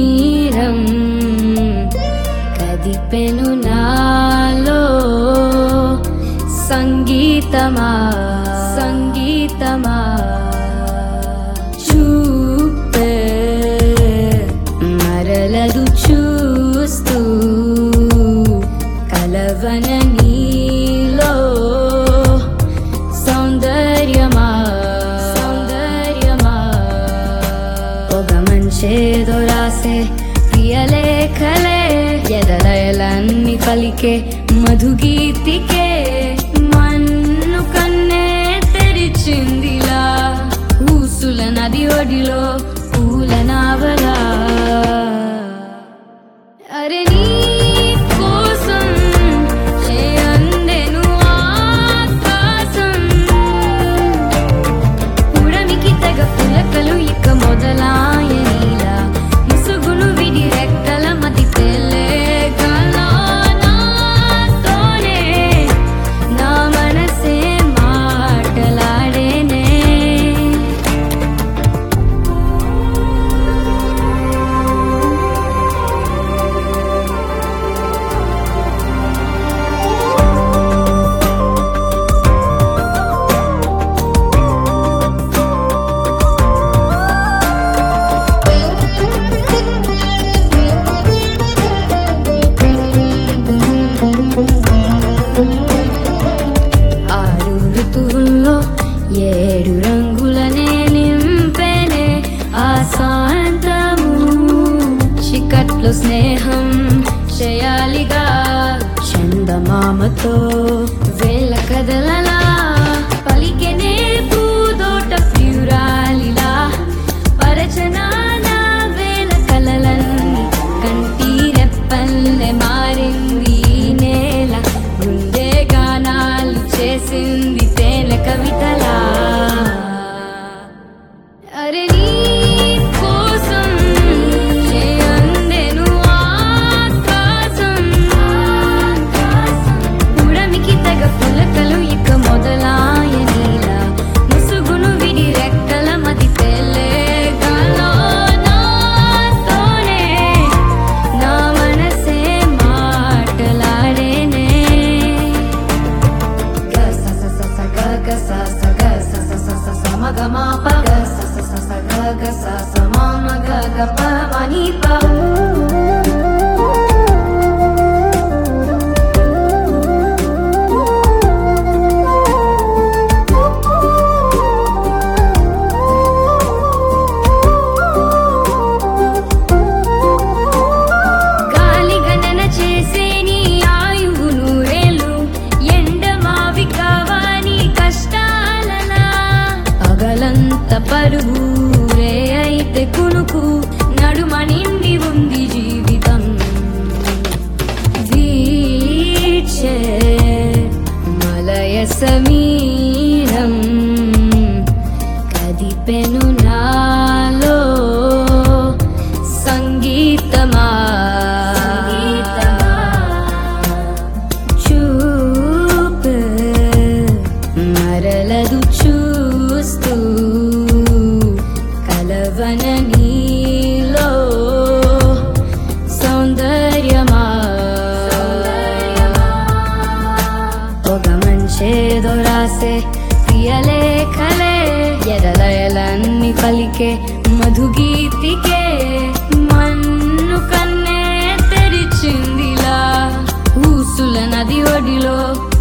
సమీరం కదిపెను నాలో సంగీతమా సంగీతమా చూపే మరలదు చూస్తూ కలవన నీలో సౌందర్యమా సౌందర్యమా ఒక మంచేదో రాసే ప్రియలేఖలే ఎదలయలన్నీ పలికే మధుగీతికే మన్ను కన్నే తెరిచిందిలా ఊసుల నది ఒడిలో పూల నావలా అరే నీ కోసం చేయన్నెను ఆకాశం ఉడమికి తెగ పులకలు ఇక మొదలాయనీలా ముసుగును విడి రెక్కల మతి తెలియగలా నాతోనే నా మనసే మాటలాడేనే ఆరు ఋతువుల్లో ఏడు రంగులనే నింపెనే ఆ శాంతము చికట్లో స్నేహం చేయాలిగా చందమామతో వేల కదలలా పలికెనే పూదోట ప్రియురాలిలా పరచనా నా వేల కలలన్నీ కంటి రెప్పల్లె మారింది ఈ నేల గుండె గానాలు చేసింది తేనె కవితలా అరే నీ కోసం చేయన్నెను ఆకాశం ఉడమికి తెగ పులకలు ఇక మొదలాయనీలా ముసుగును విడి రెక్కల మది తెలియగలా నాతోనే నా మనసే మాటలాడేనే గ స స స స గ గ స స గ స స స స స మ గ మ ప గ స స స స గ గ స స మ మ గ గ ప మ ని ప గాలి గణన చేసే నీ ఆయువు నూరేళ్ళు ఎండ మావి కావాని కష్టాలలా పగలంత పరుగు రే అయితే కునుకు నడుమ నిండి ఉంది జీవితం వీచే మలయ సమీరం కదిపెను నాలో సంగీతమా చూపు మరలదు చూస్తూ కలవన నీలో సౌందర్యమా ఒక మంచేదో రాసే ప్రియలేఖలే ఎదలయలన్నీ పలికే మధుగీతికే మన్ను కన్నే తెరిచిందిలా ఊసుల నది ఒడిలో